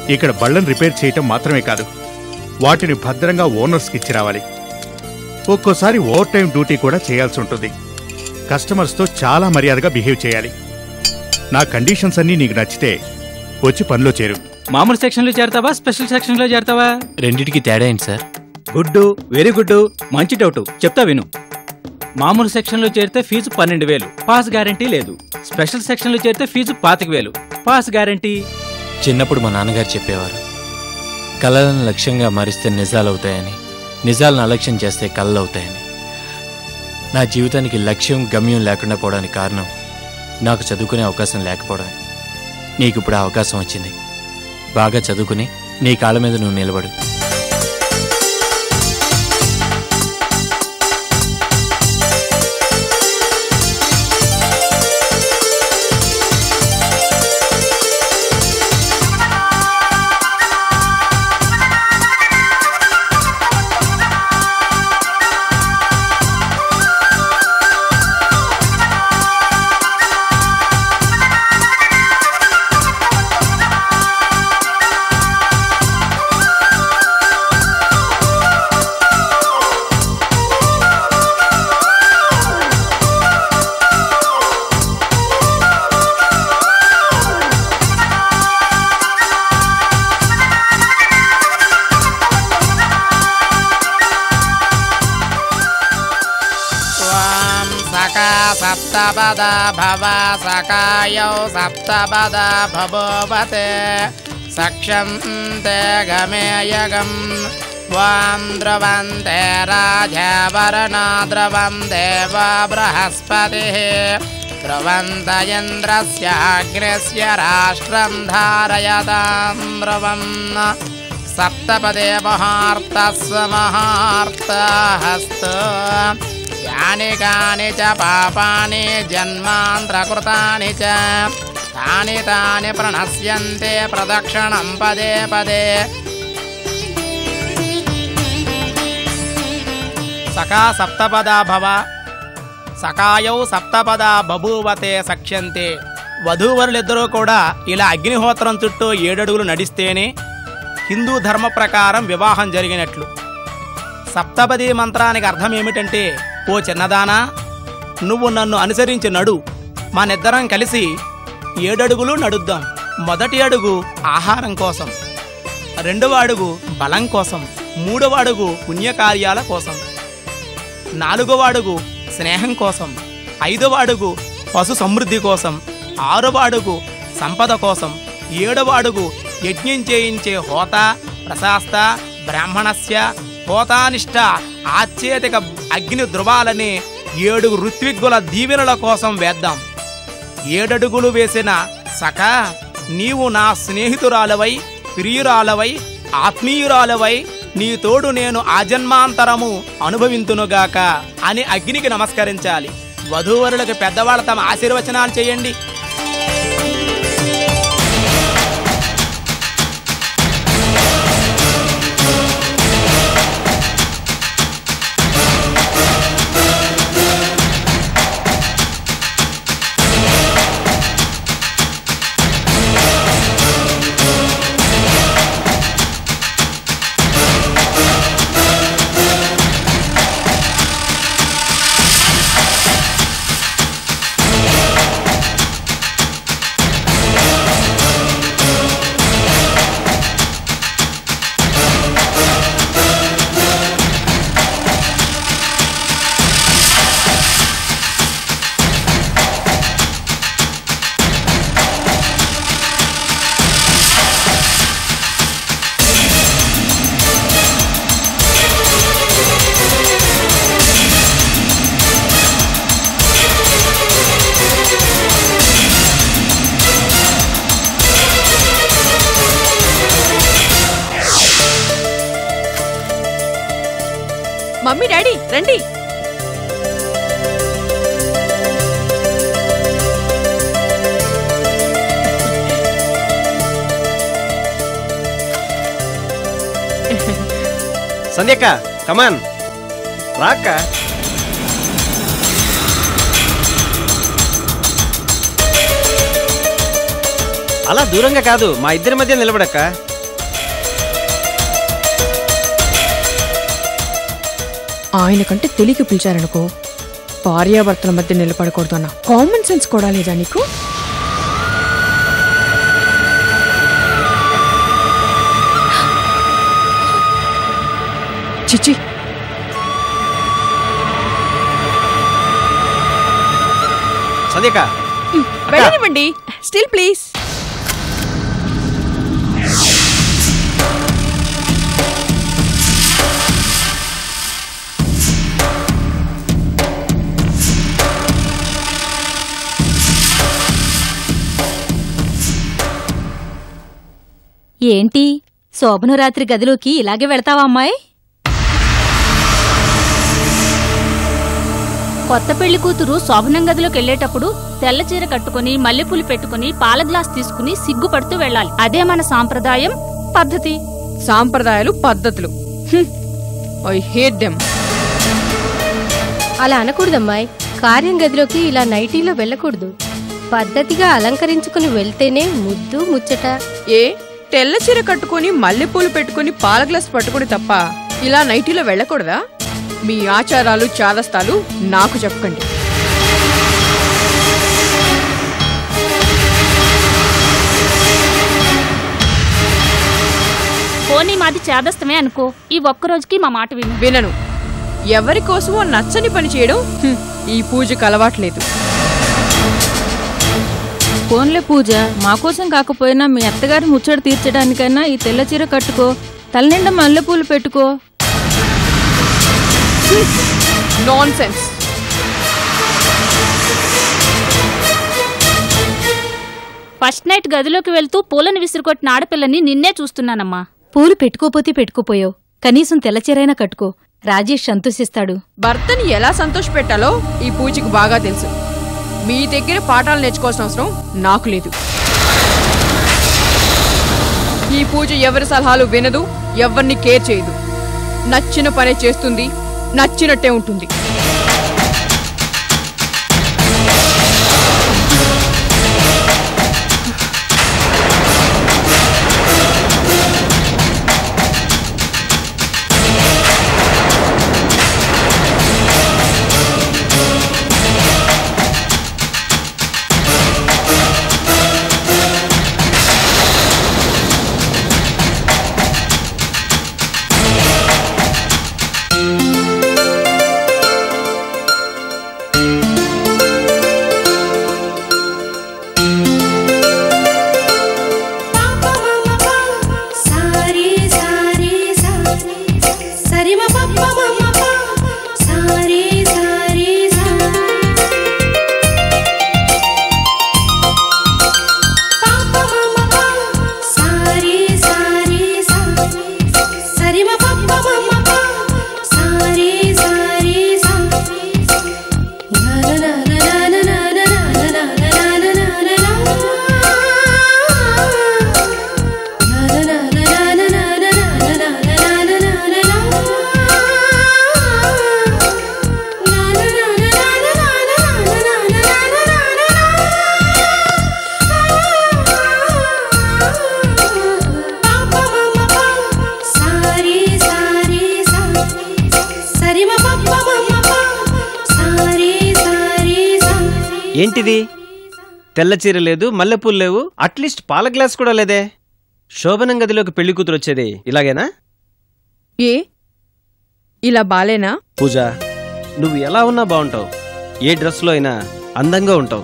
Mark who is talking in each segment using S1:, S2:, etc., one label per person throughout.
S1: ఇక్కడ బళ్ళను రిపేర్ చేయటం మాత్రమే కాదు వాటిని భద్రంగా ఓనర్స్కి ఇచ్చి రావాలి ఒక్కోసారి ఓవర్ టైం డ్యూటీ కూడా చేయాల్సి ఉంటుంది కస్టమర్స్తో చాలా మర్యాదగా బిహేవ్ చేయాలి నా కండిషన్స్ అన్నీ నీకు నచ్చితే వచ్చి పనిలో చేరు
S2: మామూలు సెక్షన్లో చేరతావా స్పెషల్ సెక్షన్లో చేరతావా
S3: రెండిటికి తేడా ఏంటి సార్
S2: గుడ్డు వెరీ గుడ్ మంచి డౌట్ చెప్తా విను మామూలు సెక్షన్లో చేరితే ఫీజు పన్నెండు వేలు పాస్ గ్యారంటీ లేదు స్పెషల్ సెక్షన్లో చేరితే ఫీజు పాతిక వేలు పాస్ గ్యారంటీ
S3: చిన్నప్పుడు మా నాన్నగారు చెప్పేవారు కళలను లక్ష్యంగా మారిస్తే నిజాలు అవుతాయని నిజాలను అలక్ష్యం చేస్తే కళలు అవుతాయని నా జీవితానికి లక్ష్యం గమ్యం లేకుండా పోవడానికి కారణం నాకు చదువుకునే అవకాశం లేకపోవడమే నీకు ఇప్పుడు ఆ అవకాశం వచ్చింది బాగా చదువుకుని నీ కాళ్ళ మీద నువ్వు నిలబడు
S4: त्वां सका सप्तपद भव सकायौ सप्तपद भवोवते सक्षं ते गमेयगं त्वां द्रवन्ते राजवर्णा द्रवं देव बृहस्पतिः द्रवन्त इन्द्रस्याग्रस्य राष्ट्रं धारयतां द्रवम् सप्तपदे महार्तस्य महार्तहस्त यानि कानि च पापानि जन्मान्तकृतानि च तानि तानि प्रणश्यन्ते प्रदक्षिणं पदे पदे సకా సప్తపదా భవ సకాయౌ సప్తపదా బభూవతే సఖ్యంతే వధూవరులిద్దరూ కూడా ఇలా అగ్నిహోత్రం చుట్టూ ఏడడుగులు నడిస్తేనే హిందూ ధర్మ ప్రకారం వివాహం జరిగినట్లు సప్తపది మంత్రానికి అర్థం ఏమిటంటే ఓ చిన్నదానా నువ్వు నన్ను అనుసరించి నడు మనిద్దరం కలిసి ఏడడుగులు నడుద్దాం మొదటి అడుగు ఆహారం కోసం రెండవ అడుగు బలం కోసం మూడవ అడుగు పుణ్యకార్యాల కోసం నాలుగవ అడుగు స్నేహం కోసం ఐదవ అడుగు పశు సమృద్ధి కోసం ఆరవ అడుగు సంపద కోసం ఏడవ అడుగు యజ్ఞం చేయించే హోత ప్రశాస్త బ్రాహ్మణస్య హోతానిష్ట ఆచ్చేతిక అగ్ని ధృవాలని ఏడుగు ఋత్విగ్గుల దీవెనల కోసం వేద్దాం ఏడడుగులు వేసిన సఖ నీవు నా స్నేహితురాలవై ప్రియురాలవై ఆత్మీయురాలవై నీ తోడు నేను ఆజన్మాంతరము అనుభవింతునుగాక అని అగ్నికి నమస్కరించాలి వధూవరులకు పెద్దవాళ్ళు తమ ఆశీర్వచనాలు చేయండి
S5: మమ్మీ డాడీ రండి
S6: సంధ్యక్క కమాన్ రాక్క అలా దూరంగా కాదు మా ఇద్దరి మధ్య నిలబడక్క
S5: ఆయన కంటే తెలియక పిలిచారనుకో భార్యాభర్తల మధ్య నిలబడకూడదు అన్న కామన్ సెన్స్ కూడా లేదా నీకు చిచి
S6: సంధ్యక
S5: వెళ్ళనివ్వండి స్టిల్ ప్లీజ్
S7: ఏంటి శోభనరాత్రి గదిలోకి ఇలాగే వెళ్తావా అమ్మాయి కొత్త పెళ్లి కూతురు శోభనం గదిలోకి వెళ్ళేటప్పుడు తెల్ల చీర కట్టుకుని మల్లెపూలు పెట్టుకుని పాల గ్లాస్ తీసుకుని సిగ్గుపడుతూ వెళ్ళాలి అదే మన సాంప్రదాయం పద్ధతి
S5: సాంప్రదాయాలు పద్ధతులు ఐ హేట్ దెమ్
S8: అలా అనకూడదమ్మాయి కార్యం గదిలోకి ఇలా నైటీలో వెళ్ళకూడదు పద్ధతిగా అలంకరించుకుని వెళ్తేనే ముద్దు ముచ్చట
S5: ఏ తెల్ల చీర కట్టుకొని మల్లెపూలు పెట్టుకొని పాల గ్లాస్ పట్టుకొని తప్ప ఇలా నైటీలో వెళ్ళకూడదా మీ ఆచారాలు చాదస్తాలు నాకు చెప్పకండి
S7: పోనీ మాది చేదస్తమే అనుకో ఈ ఒక్క రోజుకి మా మాట విను
S5: వినను ఎవరి కోసమో నచ్చని పని చేయడం హ్మ్, ఈ పూజకు అలవాట్లేదు
S9: ఫోన్లే పూజ మా కోసం కాకపోయినా మీ అత్తగారి ముచ్చట తీర్చడానికైనా ఈ తెల్ల చీర కట్టుకో తలనిండా మల్లెపూలు పెట్టుకో
S5: నాన్ సెన్స్
S7: ఫస్ట్ నైట్ గదిలోకి వెళ్తూ పూలను విసిరుకొట్టిన ఆడపిల్లని నిన్నే చూస్తున్నానమ్మా
S10: పూలు పెట్టుకోపోతే పెట్టుకోపోయావు కనీసం తెల్లచీరైనా కట్టుకో రాజేష్ సంతోషిస్తాడు
S5: భర్తని ఎలా సంతోష పెట్టాలో ఈ పూజకి బాగా తెలుసు మీ దగ్గర పాఠాలు నేర్చుకోవాల్సిన అవసరం నాకు లేదు ఈ పూజ ఎవరి సలహాలు వినదు ఎవరిని కేర్ చేయదు నచ్చిన పనే చేస్తుంది నచ్చినట్టే ఉంటుంది
S11: సారీ సారీ సరి మ పప్ప మమ్మ ప సారీ సారీ పాప మమ్మ ప సారీ సారీ సరి మ పప్ప మమ్మ ప సారీ సారీ నా నా నా నా నా నా నా నా నా నా సారీ సారీ సరి మ పప్ప మమ్మ ప సారీ సారీ
S6: ఏంటిది తెల్ల చీర లేదు మల్లెపూలు లేవు అట్లీస్ట్ పాల గ్లాస్ కూడా లేదే శోభనం గదిలోకి పెళ్లి కూతురు వచ్చేది ఇలాగేనా
S5: ఏ ఇలా బాలేనా
S6: పూజ నువ్వు ఎలా ఉన్నా బాగుంటావు ఏ డ్రెస్లో అయినా అందంగా ఉంటావు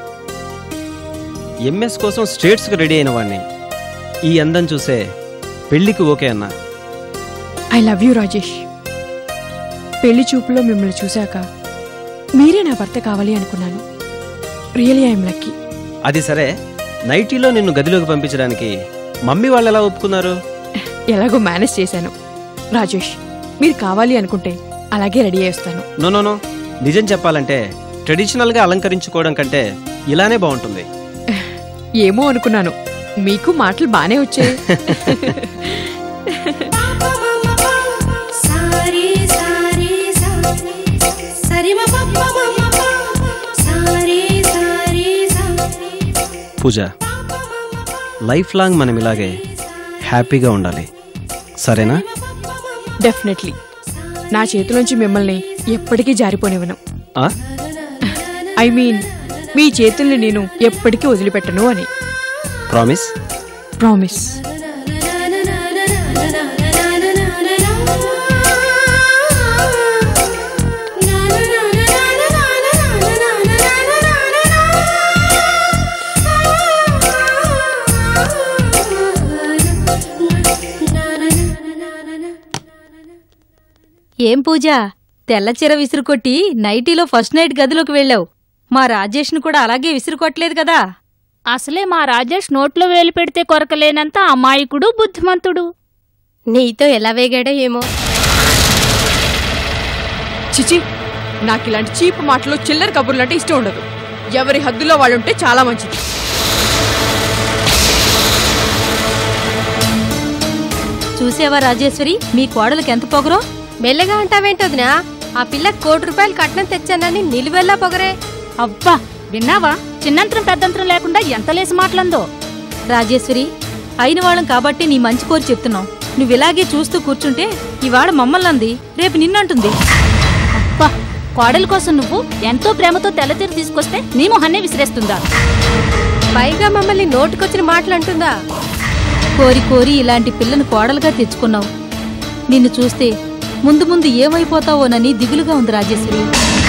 S6: ఎంఎస్ కోసం స్టేట్స్కి రెడీ అయిన వాడిని ఈ అందం చూసే పెళ్లికి ఓకే అన్నా
S5: ఐ లవ్ యూ రాజేష్ పెళ్లి చూపులో మిమ్మల్ని చూశాక మీరే నా భర్త కావాలి అనుకున్నాను రియలీ ఐఎమ్ లక్కీ
S6: అది సరే నైటీలో నిన్ను గదిలోకి పంపించడానికి మమ్మీ వాళ్ళు ఎలా ఒప్పుకున్నారు
S5: ఎలాగో మేనేజ్ చేశాను రాజేష్ మీరు కావాలి అనుకుంటే అలాగే రెడీ చేస్తాను
S6: నో నో నో నిజం చెప్పాలంటే ట్రెడిషనల్గా అలంకరించుకోవడం కంటే ఇలానే బాగుంటుంది
S5: ఏమో అనుకున్నాను మీకు మాటలు బానే వచ్చాయి
S11: సారీ సారీ సరి మ పప్ప మమ్మ ప sorry sorry
S6: Pooja life long మనం ఇలాగే హ్యాపీగా ఉండాలి సరేనా
S5: డెఫినెట్లీ నా చేతిలోంచి మిమ్మల్ని ఎప్పటికీ జారిపోనివ్వను
S6: ఆ?
S5: ఐ మీన్ మీ చేతుల్ని నేను ఎప్పటికీ వదిలిపెట్టను అని
S6: ప్రామిస్
S5: ప్రామిస్
S10: ఏం పూజ తెల్ల చీర విసురుకొట్టి నైటీలో ఫస్ట్ నైట్ గదిలోకి వెళ్ళావు మా రాజేష్ను కూడా అలాగే విసురుకొట్టలేదు కదా
S7: అసలే మా రాజేష్ నోట్లో వేలు పెడితే కొరకలేనంత అమాయకుడు బుద్ధిమంతుడు
S8: నీతో ఎలా వేగాడో ఏమో
S5: చిచి నాకు ఇలాంటి చీపు మాటలు చిల్లర కబుర్లు అంటే ఇష్టం ఉండదు ఎవరి హద్దులో వాళ్ళు ఉంటే చాలా మంచిది
S10: చూసావా రాజేశ్వరి మీ కోడలికి ఎంత పొగరో
S8: మెల్లగా అంటావేంటోదినా ఆ పిల్ల కోటి రూపాయలు కట్నం తెచ్చానని నిలువెల్లా పొగరే
S7: అబ్బా విన్నావా చిన్నంతరం పెద్దంతరం లేకుండా ఎంత లేసి మాటలందో
S10: రాజేశ్వరి అయిన వాళ్ళం కాబట్టి నీ మంచి కోరి చెప్తున్నావు నువ్వు ఇలాగే చూస్తూ కూర్చుంటే ఇవాళ మమ్మల్ని అంది రేపు నిన్నంటుంది
S7: అబ్బా కోడలి కోసం నువ్వు ఎంతో ప్రేమతో తెల్లతీర తీసుకొస్తే నీ మొహన్నే విసిరేస్తుందా
S8: పైగా మమ్మల్ని నోటికొచ్చిన మాటలు అంటుందా
S10: కోరి కోరి ఇలాంటి పిల్లను కోడలుగా తెచ్చుకున్నావు నిన్ను చూస్తే ముందు ముందు ఏమైపోతావోనని దిగులుగా ఉంది రాజేశ్వరి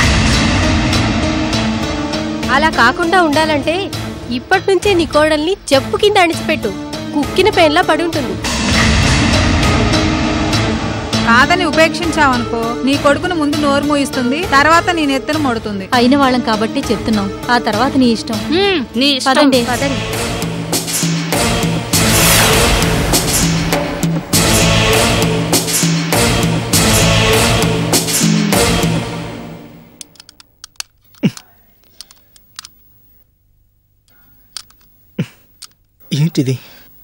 S8: అలా కాకుండా ఉండాలంటే ఇప్పటి నుంచే నీ కోడల్ని చెప్పు కింద అణిచిపెట్టు కుక్కిన పెన్లా పడి ఉంటుంది
S12: కాదని ఉపేక్షించావనుకో నీ కొడుకును ముందు నోరు మూయిస్తుంది తర్వాత నీ నెత్తను మొడుతుంది
S10: అయిన వాళ్ళం కాబట్టి చెప్తున్నాం ఆ తర్వాత నీ ఇష్టం
S7: నీ
S10: పదండి
S8: పదండి
S13: ఏంటిది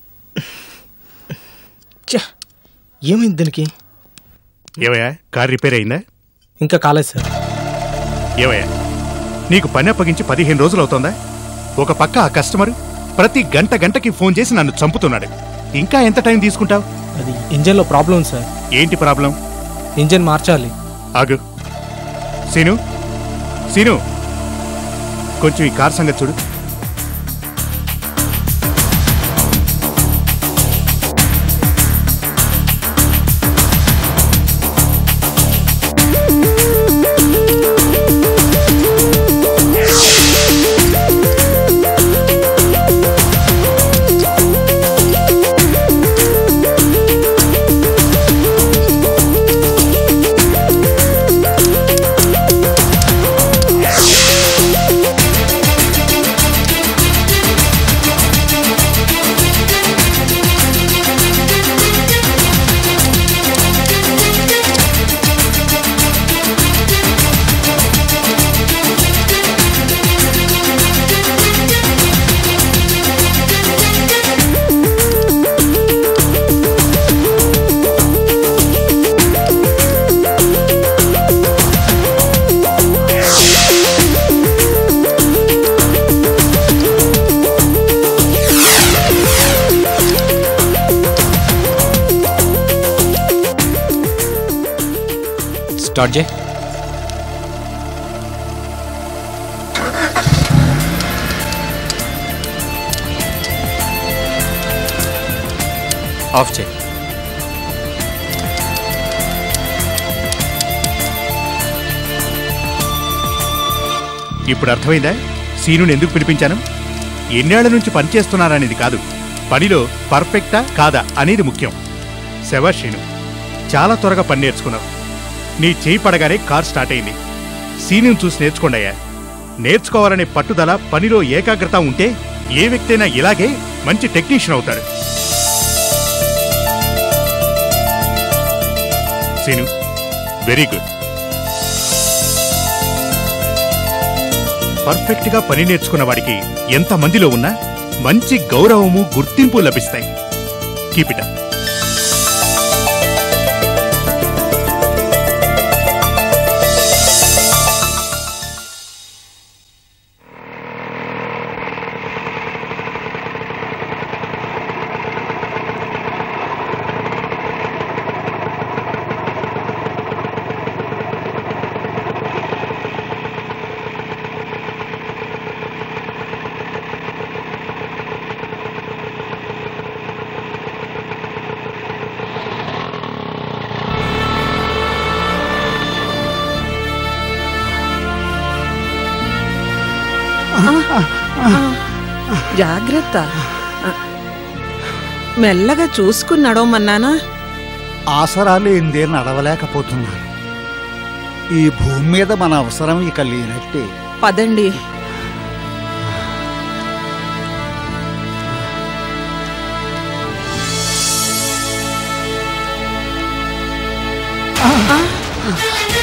S13: ఛ, ఏమైంది దీనికి
S1: ఏవయ్యా కార్ రిపేర్ అయిందా
S13: ఇంకా కాలేదు సార్
S1: ఏవయ్యా నీకు పని అప్పగించి పదిహేను రోజులు అవుతోందా ఒక పక్క ఆ కస్టమర్ ప్రతి గంట గంటకి ఫోన్ చేసి నన్ను చంపుతున్నాడు ఇంకా ఎంత టైం తీసుకుంటావు
S13: అది ఇంజన్లో ప్రాబ్లం ఉంది సార్
S1: ఏంటి ప్రాబ్లం
S13: ఇంజన్ మార్చాలి
S1: ఆగు సీను సీను కొంచెం ఈ కార్ సంగతి చూడు
S3: స్టార్ట్ చేయి ఆఫ్ చేయి
S1: ఇప్పుడు అర్థమైందా సీనుని ఎందుకు పిలిపించాను ఎన్నేళ్ల నుంచి పనిచేస్తున్నారనేది కాదు పనిలో పర్ఫెక్టా కాదా అనేది ముఖ్యం శవ శ్రీను చాలా త్వరగా పని నేర్చుకున్నావు నీ చేయి పడగానే కార్ స్టార్ట్ అయింది సీనుని చూసి నేర్చుకోండి అయ్యా నేర్చుకోవాలనే పట్టుదల పనిలో ఏకాగ్రత ఉంటే ఏ వ్యక్తి అయినా ఇలాగే మంచి టెక్నీషియన్ అవుతాడు సీను వెరీ గుడ్ పర్ఫెక్ట్ గా పని నేర్చుకున్న వాడికి ఎంత మందిలో ఉన్నా మంచి గౌరవము గుర్తింపు లభిస్తాయి కీప్ ఇట్
S14: జాగ్రత్త ఆ, మెల్లగా చూసుకుని నడవమన్నానా
S15: ఆసరాలు ఏందే నడవలేకపోతున్నాను ఈ భూమి మీద మన అవసరం ఇక లేనట్టే
S14: పదండి ఆ,